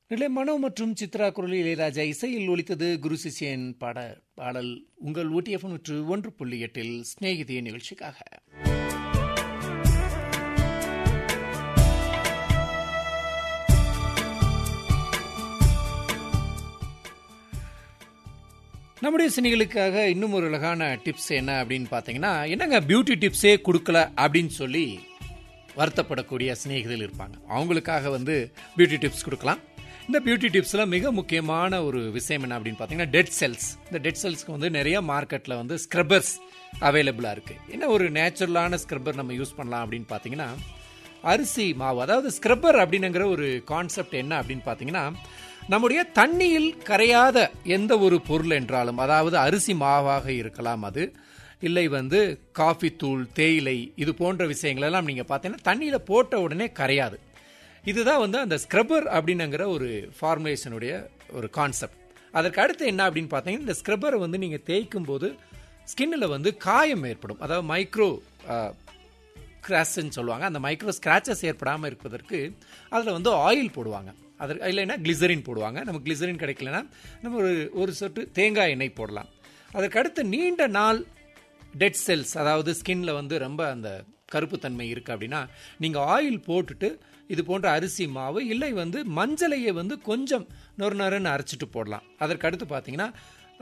நிலை மனோ மற்றும் சித்ரா குரலில் இளையராஜா இசையில் ஒலித்தது குரு சிஷியன் பாட பாடல் உங்கள் ஊட்டிஎஃப் நூற்று ஒன்று புள்ளி எட்டில் சிநேகிதிய நிகழ்ச்சிக்காக நம்முடைய சினிகளுக்காக இன்னும் ஒரு அழகான டிப்ஸ் என்ன அப்படின்னு பார்த்தீங்கன்னா என்னங்க பியூட்டி டிப்ஸே கொடுக்கல அப்படின்னு சொல்லி வருத்தப்படக்கூடிய சிநேகிதர்கள் இருப்பாங்க அவங்களுக்காக வந்து பியூட்டி டிப்ஸ் கொடுக்கலாம் இந்த பியூட்டி டிப்ஸில் மிக முக்கியமான ஒரு விஷயம் என்ன அப்படின்னு பார்த்தீங்கன்னா டெட் செல்ஸ் இந்த டெட் செல்ஸ்க்கு வந்து நிறைய மார்க்கெட்டில் வந்து ஸ்க்ரப்பர்ஸ் அவைலபிளாக இருக்குது என்ன ஒரு நேச்சுரலான ஸ்க்ரப்பர் நம்ம யூஸ் பண்ணலாம் அப்படின்னு பார்த்தீங்கன்னா அரிசி மாவு அதாவது ஸ்க்ரப்பர் அப்படின்னுங்கிற ஒரு கான்செப்ட் என்ன அப்படின்னு பார்த்தீங்கன்னா நம்முடைய தண்ணியில் கரையாத எந்த ஒரு பொருள் என்றாலும் அதாவது அரிசி மாவாக இருக்கலாம் அது இல்லை வந்து காஃபி தூள் தேயிலை இது போன்ற விஷயங்கள் எல்லாம் நீங்கள் பார்த்தீங்கன்னா தண்ணியில் போட்ட உடனே கரையாது இதுதான் வந்து அந்த ஸ்க்ரப்பர் அப்படின்னுங்கிற ஒரு ஃபார்முலேஷனுடைய ஒரு கான்செப்ட் அதற்கு அடுத்து என்ன அப்படின்னு பார்த்தீங்கன்னா இந்த ஸ்க்ரப்பரை வந்து நீங்கள் தேய்க்கும் போது ஸ்கின்னில் வந்து காயம் ஏற்படும் அதாவது மைக்ரோ கிராஸ்ன்னு சொல்லுவாங்க அந்த மைக்ரோ ஸ்க்ராச்சஸ் ஏற்படாமல் இருப்பதற்கு அதில் வந்து ஆயில் போடுவாங்க அதற்கு இல்லைன்னா கிளிசரின் போடுவாங்க நமக்கு கிளிசரின் கிடைக்கலனா நம்ம ஒரு ஒரு சொட்டு தேங்காய் எண்ணெய் போடலாம் அதற்கு அடுத்து நீண்ட நாள் டெட் செல்ஸ் அதாவது ஸ்கின்ல வந்து ரொம்ப அந்த கருப்புத்தன்மை இருக்குது அப்படின்னா நீங்கள் ஆயில் போட்டுட்டு இது போன்ற அரிசி மாவு இல்லை வந்து மஞ்சளையை வந்து கொஞ்சம் நொறு நொறுன்னு அரைச்சிட்டு போடலாம் அதற்கு அடுத்து பார்த்தீங்கன்னா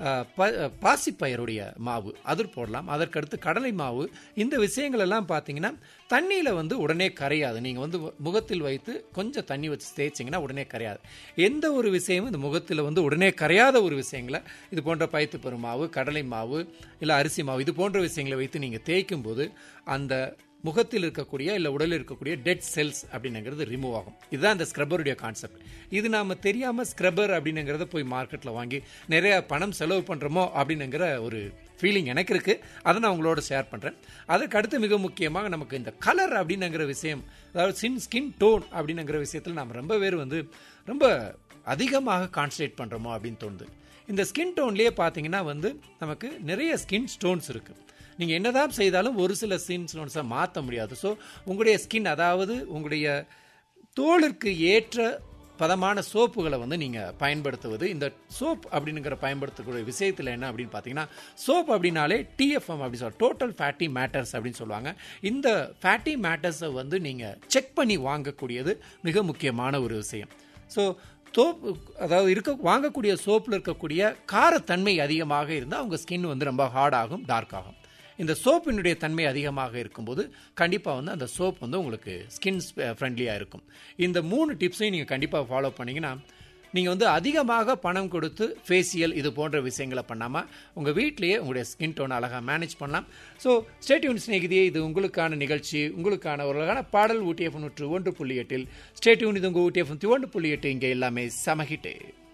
பாசிப்பயருடைய மாவு அது போடலாம் அதற்கடுத்து கடலை மாவு இந்த விஷயங்கள் எல்லாம் பார்த்தீங்கன்னா தண்ணியில் வந்து உடனே கரையாது நீங்கள் வந்து முகத்தில் வைத்து கொஞ்சம் தண்ணி வச்சு தேய்ச்சிங்கன்னா உடனே கரையாது எந்த ஒரு விஷயமும் இந்த முகத்தில் வந்து உடனே கரையாத ஒரு விஷயங்களை இது போன்ற பைத்து பெரும் மாவு கடலை மாவு இல்லை அரிசி மாவு இது போன்ற விஷயங்களை வைத்து நீங்கள் தேய்க்கும் போது அந்த முகத்தில் இருக்கக்கூடிய இல்லை உடலில் இருக்கக்கூடிய டெட் செல்ஸ் அப்படின்னுங்கிறது ரிமூவ் ஆகும் இதுதான் இந்த ஸ்க்ரப்பருடைய கான்செப்ட் இது நாம தெரியாமல் ஸ்க்ரப்பர் அப்படின்னுங்கிறத போய் மார்க்கெட்டில் வாங்கி நிறைய பணம் செலவு பண்ணுறோமோ அப்படின்னுங்கிற ஒரு ஃபீலிங் எனக்கு இருக்கு அதை நான் உங்களோட ஷேர் பண்ணுறேன் அதற்கு அடுத்து மிக முக்கியமாக நமக்கு இந்த கலர் அப்படின்னுங்கிற விஷயம் அதாவது சின் ஸ்கின் டோன் அப்படின்னுங்கிற விஷயத்தில் நாம் ரொம்ப பேர் வந்து ரொம்ப அதிகமாக கான்சன்ட்ரேட் பண்ணுறோமோ அப்படின்னு தோணுது இந்த ஸ்கின் டோன்லேயே பார்த்தீங்கன்னா வந்து நமக்கு நிறைய ஸ்கின் ஸ்டோன்ஸ் இருக்குது நீங்கள் என்னதான் செய்தாலும் ஒரு சில ஸ்கின் ஸ்டோன்ஸை மாற்ற முடியாது ஸோ உங்களுடைய ஸ்கின் அதாவது உங்களுடைய தோலுக்கு ஏற்ற பதமான சோப்புகளை வந்து நீங்கள் பயன்படுத்துவது இந்த சோப் அப்படிங்கிற பயன்படுத்தக்கூடிய விஷயத்தில் என்ன அப்படின்னு பார்த்தீங்கன்னா சோப் அப்படின்னாலே டிஎஃப்எம் அப்படின்னு சொல்ல டோட்டல் ஃபேட்டி மேட்டர்ஸ் அப்படின்னு சொல்லுவாங்க இந்த ஃபேட்டி மேட்டர்ஸை வந்து நீங்கள் செக் பண்ணி வாங்கக்கூடியது மிக முக்கியமான ஒரு விஷயம் ஸோ சோப் அதாவது இருக்க வாங்கக்கூடிய சோப்பில் இருக்கக்கூடிய காரத்தன்மை அதிகமாக இருந்தால் அவங்க ஸ்கின் வந்து ரொம்ப ஹார்ட் ஆகும் டார்க் ஆகும் இந்த சோப்பினுடைய தன்மை அதிகமாக இருக்கும்போது கண்டிப்பாக வந்து அந்த சோப் வந்து உங்களுக்கு ஸ்கின் ஃப்ரெண்ட்லியாக இருக்கும் இந்த மூணு டிப்ஸையும் நீங்கள் கண்டிப்பாக ஃபாலோ பண்ணிங்கன்னா நீங்கள் வந்து அதிகமாக பணம் கொடுத்து ஃபேஷியல் இது போன்ற விஷயங்களை பண்ணாமல் உங்கள் வீட்லேயே உங்களுடைய ஸ்கின் டோன் அழகாக மேனேஜ் பண்ணலாம் ஸோ ஸ்டேட்யூன் ஸ்நேகிதியே இது உங்களுக்கான நிகழ்ச்சி உங்களுக்கான ஒரு அழகான பாடல் ஊட்டிஎஃப் நூற்று ஒன்று புள்ளி எட்டில் ஸ்டேட்யூன் இது உங்கள் ஊட்டிஎஃப் ஒன்று புள்ளி எட்டு இங்கே எல்லாமே சமஹிட்டே